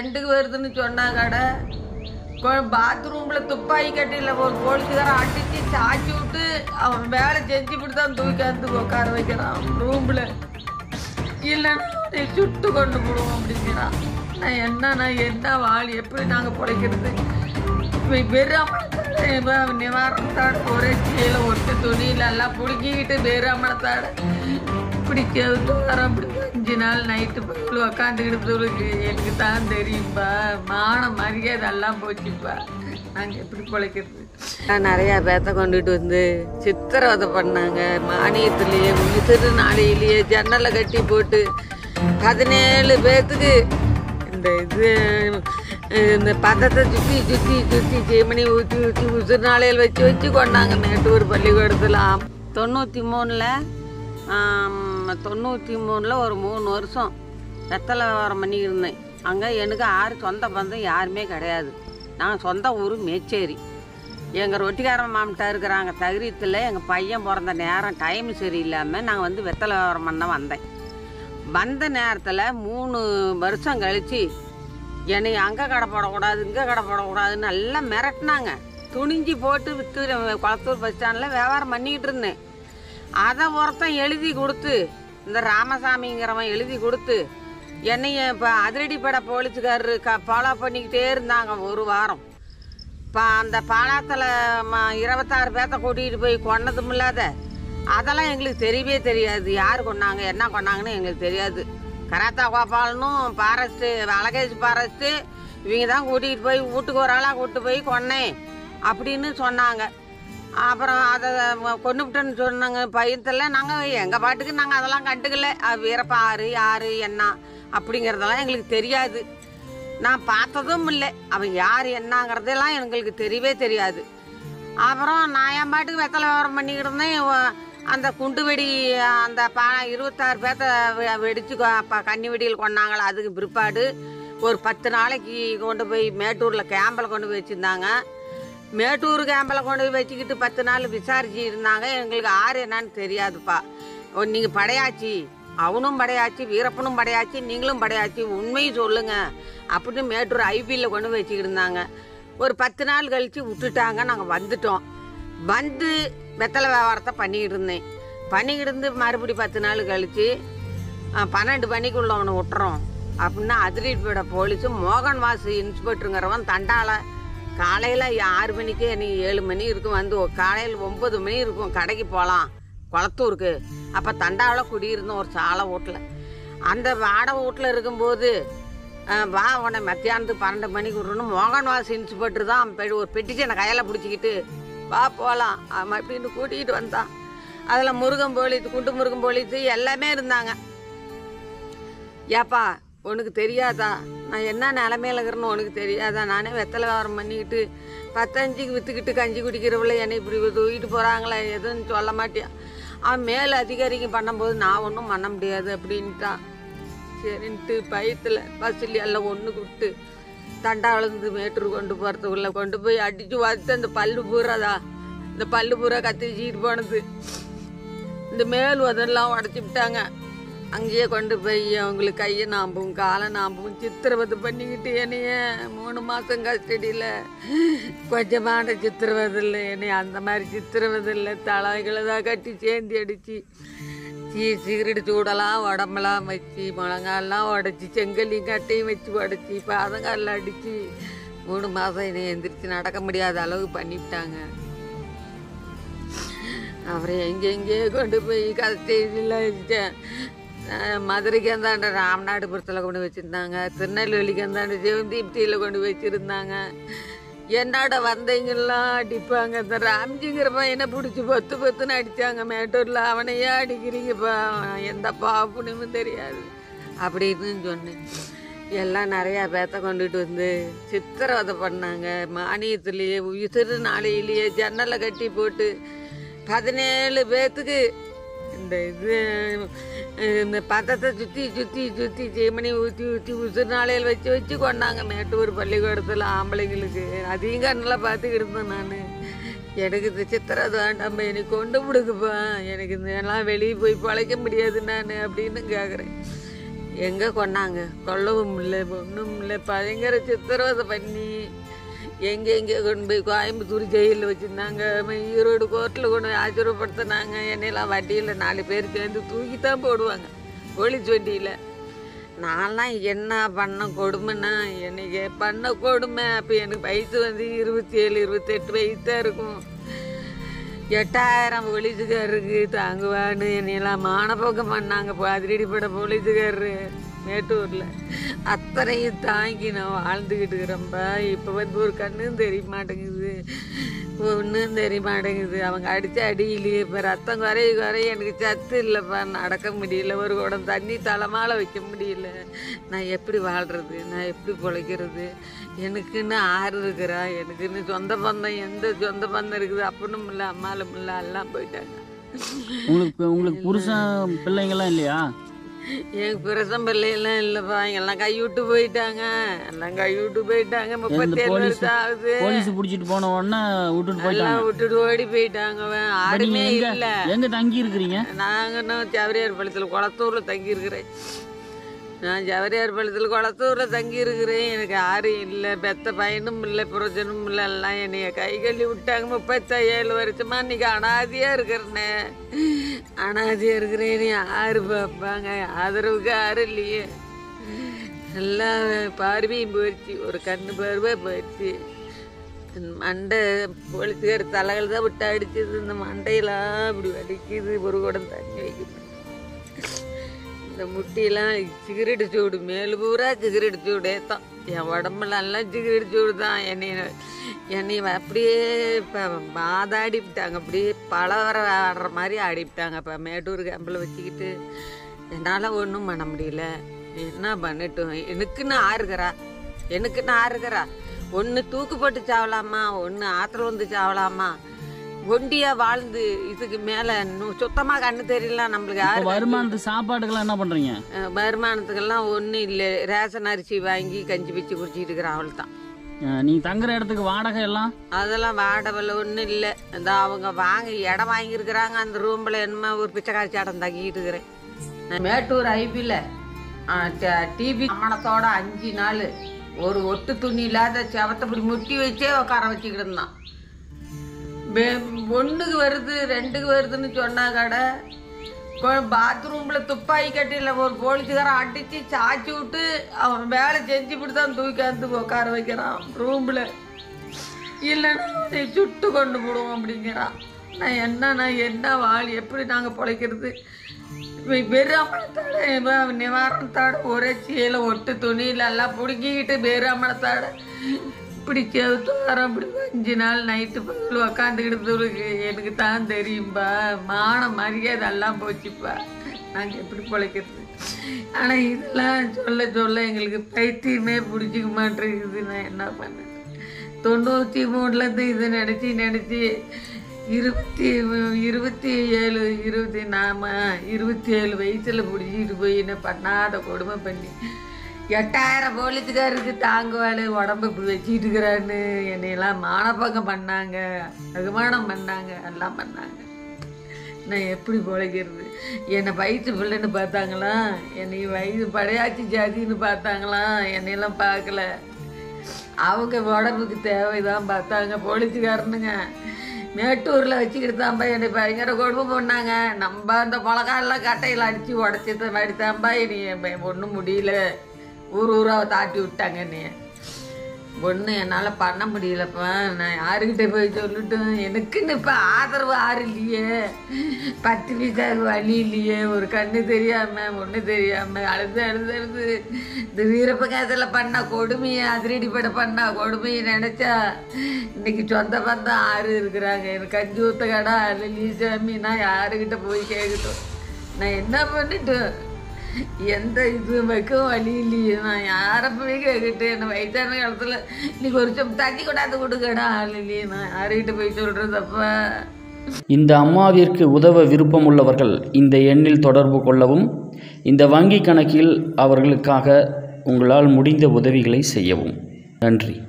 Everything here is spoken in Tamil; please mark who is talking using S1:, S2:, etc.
S1: ரெண்டுக்கு வருதுன்னு சொன்னாங்கட பாத்ரூம்ல துப்பாக்கி கட்டில ஒரு போலீஸ்காரன் அடிச்சு சாச்சி விட்டு அவன் வேலை செஞ்சுவிட்டு தான் தூக்காந்து உட்கார வைக்கிறான் ரூம்ல இல்லைன்னா அவனை சுட்டு கொண்டு போடுவோம் அப்படிங்கிறான் நான் என்ன நான் என்ன வாழ் எப்படி நாங்கள் பிழைக்கிறது இவன் பெருமளத்தாட இவன் நிவாரணத்தாட ஒரே கீழே ஒட்டு துணியில எல்லாம் பிடிக்கிக்கிட்டு பெருமளத்தாட இப்படி செவுத்து வர அப்படி அஞ்சு நாள் நைட்டு பகல் உக்காந்துக்கிட்டு எனக்கு தான் தெரியும்பா மான மரியாதை எல்லாம் போச்சுப்பா நாங்கள் எப்படி பிழைக்கிறது நான் நிறையா பேத்த கொண்டுட்டு வந்து சித்திரவதை பண்ணாங்க மானியத்துலேயே உயிர் நாளையிலேயே ஜன்னலை கட்டி போட்டு பதினேழு பேர்த்துக்கு இந்த இது அஹ், இந்த பதத்தை சுற்றி சுற்றி சுற்றி ஜெமினி ஊற்றி ஊற்றி உசுறு நாளையில் வச்சு வச்சு கொண்டாங்க மேட்டூர் பள்ளிக்கூடத்தில் தொண்ணூற்றி மூணில் தொண்ணூற்றி மூணில் ஒரு மூணு வருஷம் வெத்தலை வியாபாரம் பண்ணியிருந்தேன் அங்கே எனக்கு ஆறு சொந்த பந்தம் யாருமே கிடையாது நான் சொந்த ஊர் மேச்சேரி எங்கள் ரொட்டிக்காரன் மாமட்டா இருக்கிறாங்க தகிரியத்தில் எங்கள் பையன் பிறந்த நேரம் டைம் சரியில்லாமல் நான் வந்து வெத்தலை வியாபாரம் பண்ண வந்தேன் வந்த நேரத்தில் மூணு வருஷம் கழிச்சு என்னை அங்கே கடை போடக்கூடாது இங்கே கடை போடக்கூடாதுன்னு நல்லா மிரட்டினாங்க துணிஞ்சு போட்டு விற்று குளத்தூர் பஸ் ஸ்டாண்டில் வியாபாரம் பண்ணிக்கிட்டு இருந்தேன் அதை ஒருத்தன் எழுதி கொடுத்து இந்த ராமசாமிங்கிறவன் எழுதி கொடுத்து என்னைய இப்போ அதிரடிப்படை போலீஸுக்காரரு க ஃபாலோ பண்ணிக்கிட்டே இருந்தாங்க ஒரு வாரம் இப்போ அந்த பாலாத்தில் இருபத்தாறு பேர்த்த கூட்டிகிட்டு போய் கொன்னதும் இல்லாத அதெல்லாம் எங்களுக்கு தெரியவே தெரியாது யார் கொண்டாங்க என்ன கொண்டாங்கன்னு எங்களுக்கு தெரியாது கராத்தா கோபாலனும் ஃபாரஸ்ட்டு அழகேஷ் ஃபாரஸ்ட்டு இவங்க தான் கூட்டிகிட்டு போய் வீட்டுக்கு ஒரு ஆளாக கூட்டு போய் கொன்னேன் அப்படின்னு சொன்னாங்க அப்புறம் அதை கொண்டுவிட்டேன்னு சொன்னாங்க பயத்தில் நாங்கள் எங்கள் பாட்டுக்கு நாங்கள் அதெல்லாம் கண்டுக்கல அது வீரப்பா ஆறு யார் என்ன அப்படிங்கிறதெல்லாம் எங்களுக்கு தெரியாது நான் பார்த்ததும் இல்லை அவன் யார் என்னங்கிறதெல்லாம் எங்களுக்கு தெரியவே தெரியாது அப்புறம் நான் என் பாட்டுக்கு வெத்தலை விவரம் பண்ணிக்கிட்டு இருந்தேன் இவ- அந்த குண்டு வெடி அந்த பா இருபத்தாறு பேர்த்த வெ- வெடிச்சு கொ- ப- கன்னி வெடியில் கொண்டாங்களே அதுக்கு பிற்பாடு ஒரு பத்து நாளைக்கு கொண்டு போய் மேட்டூரில் கேம்பில் கொண்டு போய் வச்சுருந்தாங்க மேட்டூர் கேம்பில் கொண்டு போய் வச்சுக்கிட்டு பத்து நாள் விசாரிச்சு இருந்தாங்க எங்களுக்கு ஆறு என்னன்னு தெரியாதுப்பா நீங்கள் படையாச்சி அவனும் படையாச்சி வீரப்பனும் படையாச்சி நீங்களும் படையாச்சி உண்மையும் சொல்லுங்க அப்படின்னு மேட்டூர் ஐபியில் கொண்டு போய் வச்சுக்கிட்டு இருந்தாங்க ஒரு பத்து நாள் கழித்து விட்டுட்டாங்க நாங்கள் வந்துட்டோம் வந்து வெத்தலை வியாபாரத்தை பண்ணிக்கிட்டு இருந்தேன் பண்ணிக்கிட்டு இருந்து மறுபடி பத்து நாள் கழித்து பன்னெண்டு மணிக்குள்ள அவனை விட்டுறோம் அப்படின்னா அதிரடிப்பேட போலீஸு மோகன் வாசு இன்ஸ்பெக்டருங்கிறவன் தண்டால காலையில் ஆறு மணிக்கு எனக்கு ஏழு மணி இருக்கும் வந்து காலையில் ஒம்பது மணி இருக்கும் கடைக்கு போகலாம் குளத்தூருக்கு அப்போ தண்டாவில் குடியிருந்தோம் ஒரு சாலை வீட்டில் அந்த வாடகை வீட்டில் இருக்கும்போது அஹ், வா உன்னை மத்தியானத்துக்கு பன்னெண்டு மணிக்கு விடணும் மோகன் வாசு இன்ஸ்பெக்டர் தான் பெ- ஒரு பெட்டிச்சனை கையில் பிடிச்சிக்கிட்டு வா போகலாம் அவன் அப்படின்னு கூட்டிகிட்டு வந்தான் அதில் முருகன் போலீஸ் குண்டு முருகன் போலீஸ் எல்லாமே இருந்தாங்க ஏப்பா உனக்கு தெரியாதா நான் என்ன நிலமையில இருக்கிறேன்னு உனக்கு தெரியாதா நானே வெத்தலை வியாபாரம் பண்ணிக்கிட்டு பத்தஞ்சுக்கு விற்றுக்கிட்டு கஞ்சி குடிக்கிறவள என்னை இப்படி தூக்கிட்டு போகிறாங்களே எதுவும் சொல்ல மாட்டியா அவன் மேல் அதிகாரிங்க பண்ணும்போது நான் ஒன்றும் பண்ண முடியாது அப்படின்ட்டான் சரின்ட்டு பயத்தில் பஸ்ஸில் எல்லாம் ஒன்று கூப்பிட்டு தண்டாவிலேருந்து மேட்டூர் கொண்டு போகிறதுக்குள்ள கொண்டு போய் அடித்து வறுத்து அந்த பல்லு பூராதா இந்த பல்லு பூரா கத்திரிச்சிட்டு போனது இந்த மேல் அதெல்லாம் உடச்சி விட்டாங்க அங்கேயே கொண்டு போய் அவங்களுக்கு கையை நாம்பும் காலை நாம்பும் சித்திரவதை பண்ணிக்கிட்டு என்னைய மூணு மாதம் கஸ்டடியில் கொஞ்சமான சித்திரவதை இல்லை என்னைய அந்த மாதிரி சித்திரவதை இல்லை தலைகளை தான் கட்டி சேந்தி அடித்து சீ சிகரெட் சூடெல்லாம் உடம்பெல்லாம் வச்சு முழங்கால்லாம் உடச்சி செங்கல்லையும் கட்டையும் வச்சு உடச்சி பாதங்காலில் அடித்து மூணு மாதம் என்னை எந்திரிச்சு நடக்க முடியாத அளவுக்கு பண்ணிவிட்டாங்க அப்புறம் எங்கெங்கே கொண்டு போய் கஸ்டடியில் வச்சேன் அஹ் மதுரைக்கு அந்தாண்ட ராமநாடுபுரத்தில் கொண்டு வச்சுருந்தாங்க திருநெல்வேலிக்கு அந்தாண்ட சிவந்தீப்தியில் கொண்டு வச்சுருந்தாங்க என்னோட வந்தவங்கெல்லாம் அடிப்பாங்க இந்த ராம்ஜிங்கிற பையனை பிடிச்சி பொத்து பொத்துன்னு அடித்தாங்க மேட்டூரில் அவனையே அடிக்கிறீங்கப்பா அவன் எந்த பாப்புனும் தெரியாது அப்படின்னு சொன்னேன் எல்லாம் நிறையா பேத்த கொண்டுட்டு வந்து சித்திரவதை பண்ணாங்க மானியத்துலேயே உயிர் நாளையிலேயே ஜன்னலை கட்டி போட்டு பதினேழு பேர்த்துக்கு இந்த இது அஹ், இந்த பதத்தை சுற்றி சுற்றி சுற்றி ஜெமினி ஊற்றி ஊற்றி உசுறு நாளையில் வச்சு வச்சு கொண்டாங்க மேட்டூர் பள்ளிக்கூடத்தில் ஆம்பளைங்களுக்கு அதையும் கண்ணில் பார்த்துக்கிட்டு இருந்தேன் நான் எனக்கு இந்த சித்திரது வேண்டாம் எனக்கு கொண்டு விடுக்குப்பா எனக்கு இந்த எல்லாம் வெளியே போய் பழைக்க முடியாது நான் அப்படின்னு கேட்குறேன் எங்கே கொண்டாங்க கொல்லவும் இல்லை ஒன்றும் இல்லை பயங்கர சித்திரவதை பண்ணி எங்கே எங்கே கொண்டு போய் கோயம்புத்தூர் ஜெயிலில் வச்சுருந்தாங்க ஈரோடு கோர்ட்டில் கொண்டு போய் ஆச்சரியப்படுத்தினாங்க என்னையெல்லாம் வண்டியில் நாலு பேர் சேர்ந்து தூக்கி தான் போடுவாங்க போலீஸ் வண்டியில் நான்லாம் என்ன பண்ண கொடுமைன்னா எனக்கு பண்ண கொடுமை அப்போ எனக்கு வயசு வந்து இருபத்தி ஏழு இருபத்தெட்டு வயசு தான் இருக்கும் எட்டாயிரம் போலீஸுக்காரருக்கு தாங்குவான்னு என்னையெல்லாம் மானப்போக்கம் பண்ணாங்க அதிரடிப்பட போலீஸுக்காரரு மேட்டூரில் அத்தனையும் தாங்கி நான் வாழ்ந்துக்கிட்டு இருக்கிறேன்ப்பா இப்போ வந்து ஒரு கண்ணும் தெரிய மாட்டேங்குது ஒன்றும் தெரிய மாட்டேங்குது அவங்க அடித்த அடியிலேயே இப்போ ரத்தம் குறைய குறைய எனக்கு சத்து இல்லைப்பா நடக்க முடியல ஒரு குடம் தண்ணி தலைமால வைக்க முடியல நான் எப்படி வாழ்கிறது நான் எப்படி பிழைக்கிறது எனக்குன்னு ஆறு இருக்கிறா எனக்குன்னு சொந்த பந்தம் எந்த சொந்த பந்தம் இருக்குது அப்பனும் இல்லை அம்மாலும் இல்லை எல்லாம் போயிட்டாங்க
S2: உங்களுக்கு உங்களுக்கு புருஷன் பிள்ளைங்கெல்லாம் இல்லையா
S1: என் பிரசம் பிள்ளையெல்லாம் இல்லைப்பா எல்லாம் கைவிட்டு போயிட்டாங்க எல்லாம் கைவிட்டு போயிட்டாங்க முப்பத்தி ஏழு
S2: போலீஸ்
S1: வருஷம் ஆகுது
S2: போலீஸ் பிடிச்சிட்டு போன உடனே விட்டுட்டு போயிட்டாங்க
S1: எல்லாம் விட்டுட்டு ஓடி போயிட்டாங்க அவன்.
S2: இப்ப நீங்க
S1: ஆடுமே
S2: எங்க
S1: இல்லை
S2: எங்க தங்கி இருக்கிறீங்க
S1: நாங்கள் இன்னும் ஜவரியார் பாளையத்தில் குளத்தூரில் தங்கியிருக்கிறேன் நான் ஜவரியார் பாளையத்தில் குளத்தூரில் தங்கியிருக்கிறேன் எனக்கு யாரும் இல்லை பெத்த பையனும் இல்லை புரோஜனும் இல்லை எல்லாம் என்னைய கை கழுவி விட்டாங்க முப்பத்தி ஏழு வருஷமா இன்னைக்கு அனாதியாக இருக்கிறேனே அனாதியாக இருக்கிறேன் யாரு பார்ப்பாங்க ஆதரவுக்கு யாரும் இல்லையே எல்லாம் பார்வையும் போயிடுச்சு ஒரு கண்ணு பார்வை போயிடுச்சு மண்டை போலீஸ்கார் தலைகள் தான் விட்டு அடிச்சது இந்த மண்டையெல்லாம் இப்படி வலிக்குது ஒரு குடம் தண்ணி வைக்கணும் இந்த முட்டியெல்லாம் சிகரெட்டு சூடு மேலு பூரா சிகரெட்டு சூடே தான் என் உடம்புல எல்லாம் சிகரெட்டு சூடு தான் என்னை என்னை அப்படியே இப்போ மாதாடி விட்டாங்க அப்படியே பலவர ஆடுற மாதிரி ஆடிவிட்டாங்க இப்போ மேட்டூர் கேம்பில் வச்சுக்கிட்டு என்னால் ஒன்றும் பண்ண முடியல என்ன பண்ணட்டும் எனக்குன்னு ஆறுகிறா எனக்குன்னு ஆறுகிறா ஒன்று தூக்கு போட்டு சாவலாமா ஒன்று ஆற்றுல வந்து சாவலாமா ஒண்டியா வாழ்ந்து இதுக்கு மேலே சுத்தமாக கண்ணு தெரியல நம்மளுக்கு
S2: இப்ப
S1: யாரு
S2: வருமானத்துக்கு சாப்பாட்டுக்கெல்லாம் என்ன பண்றீங்க
S1: அஹ் வருமானத்துக்கெல்லாம் ஒன்றும் இல்லை ரேஷன் அரிசி வாங்கி கஞ்சி பிச்சு குடிச்சிட்டு இருக்கிறேன் அவள் தான்
S2: அஹ் நீங்க தங்குற இடத்துக்கு வாடகை எல்லாம்
S1: அதெல்லாம் வாடவில் ஒன்றும் இல்லை இந்த அவங்க வாங்கி இடம் வாங்கியிருக்கிறாங்க அந்த ரூமில் என்னமோ ஒரு பிச்சைக்காரி சாடம் தங்கிட்டு இருக்கிறேன் நான் மேட்டூர் ஐபியில் டிவி அம்மனத்தோட அஞ்சு நாள் ஒரு ஒட்டு துணி இல்லாத செவத்தை இப்படி முட்டி வச்சே உட்கார வச்சுக்கிட்டு இருந்தான் ஒன்றுக்கு வருது ரெண்டுக்கு வருதுன்னு சொன்னா கடை பாத்ரூமில் துப்பாக்கி கட்டியில் ஒரு போலீஸுக்காரன் அடித்து சாச்சி விட்டு அவன் வேலை செஞ்சுவிட்டு தான் தூக்காந்து உட்கார வைக்கிறான் ரூமில் இல்லைன்னா அவனை சுட்டு கொண்டு போடுவோம் அப்படிங்கிறான் நான் என்ன நான் என்ன வாழ் எப்படி நாங்கள் பிழைக்கிறது பெருமளத்தாட நிவாரணத்தாட ஒரே சீலை ஒட்டு துணியில எல்லாம் பிடுங்கிக்கிட்டு பெருமளத்தாட இப்படி செவுத்தாரம் இப்படி அஞ்சு நாள் நைட்டு பகல் உக்காந்துக்கிட்டு எனக்கு தான் தெரியும்பா மான மரியாதை எல்லாம் போச்சுப்பா நாங்கள் எப்படி பிழைக்கிறது ஆனால் இதெல்லாம் சொல்ல சொல்ல எங்களுக்கு பைத்தியமே பிடிச்சிக்க மாட்டேங்குது நான் என்ன பண்ணேன் தொண்ணூற்றி மூணுலேருந்து இது நினச்சி நினச்சி இருபத்தி இருபத்தி ஏழு இருபத்தி நாம இருபத்தி ஏழு வயசில் பிடிச்சிட்டு போய் என்ன பண்ணாத கொடுமை பண்ணி எட்டாயிரம் போலீஸுக்காருக்கு தாங்குவாள் உடம்பு இப்படி வச்சுக்கிட்டு இருக்கிறான்னு என்னையெல்லாம் மானப்பக்கம் பண்ணாங்க அகுமானம் பண்ணாங்க எல்லாம் பண்ணாங்க நான் எப்படி பிழைக்கிறது என்னை வயசு பிள்ளைன்னு பார்த்தாங்களா என்னை வயசு படையாச்சி ஜாதின்னு பார்த்தாங்களா என்னையெல்லாம் பார்க்கல அவங்க உடம்புக்கு தேவைதான் பார்த்தாங்க போலீஸுக்காரனுங்க மேட்டூரில் வச்சுக்கிட்டு தான்ப்பா என்னை பயங்கர கொடுமை பண்ணாங்க நம்ம அந்த மிளகாலாம் கட்டையில் அடித்து உடச்சத மாதிரி தான்ப்பா இனி ஒன்றும் முடியல ஊர் ஊராக தாட்டி விட்டாங்க என்னைய ஒன்றும் என்னால் பண்ண முடியலப்பா நான் யாருக்கிட்ட போய் சொல்லட்டும் எனக்குன்னு இப்போ ஆதரவு ஆறு இல்லையே பத்து பைசாவுக்கு வழி இல்லையே ஒரு கண்ணு தெரியாமல் ஒன்று தெரியாமல் அழுது அழுது அழுது இந்த வீரப்பகாசத்தில் பண்ண கொடுமையை அதிரடி பட பண்ண கொடுமையை நினச்சா இன்னைக்கு சொந்த பந்தம் ஆறு இருக்கிறாங்க எனக்கு கஞ்சி ஊத்த கடை அழலி சாமி நான் யாருக்கிட்ட போய் கேட்கட்டும் நான் என்ன பண்ணிட்டோம் எந்த இது வைக்கவும் வழி இல்லையே நான் யாரை போய் கேட்கிட்டு என்ன வயசான காலத்தில் இன்னைக்கு ஒரு சொம் தண்ணி கொண்டாந்து கொடுக்கடா ஆள் இல்லையே நான் யாருக்கிட்ட போய் சொல்கிறதப்பா
S2: இந்த அம்மாவிற்கு உதவ விருப்பம் உள்ளவர்கள் இந்த எண்ணில் தொடர்பு கொள்ளவும் இந்த வங்கி கணக்கில் அவர்களுக்காக உங்களால் முடிந்த உதவிகளை செய்யவும் நன்றி